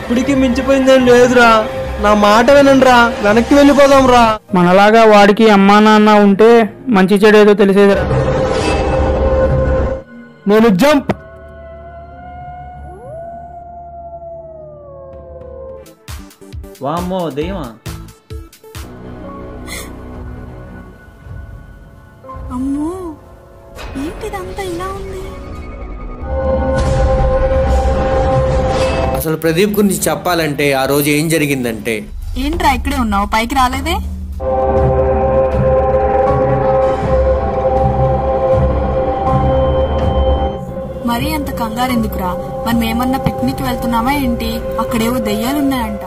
ఇప్పటికీ మించిపోయిందేం లేదురా నా మాట వినండిరా వెనక్కి వెళ్ళిపోదాం రా మనలాగా వాడికి అమ్మా నాన్న ఉంటే మంచి చెడు ఏదో తెలిసేదిరా నేను జంప్ వామ్మో దెయ్యమా అమ్మో ఏంటిదంతా ఇలా ఉంది అసలు ప్రదీప్ గురించి చెప్పాలంటే ఆ రోజు ఏం జరిగిందంటే ఏంట్రా ఇక్కడే ఉన్నావు పైకి రాలేదే మరీ అంత కంగారు ఎందుకురా మనం ఏమన్నా పిక్నిక్ వెళ్తున్నామా ఏంటి అక్కడేవో దెయ్యాలున్నాయంట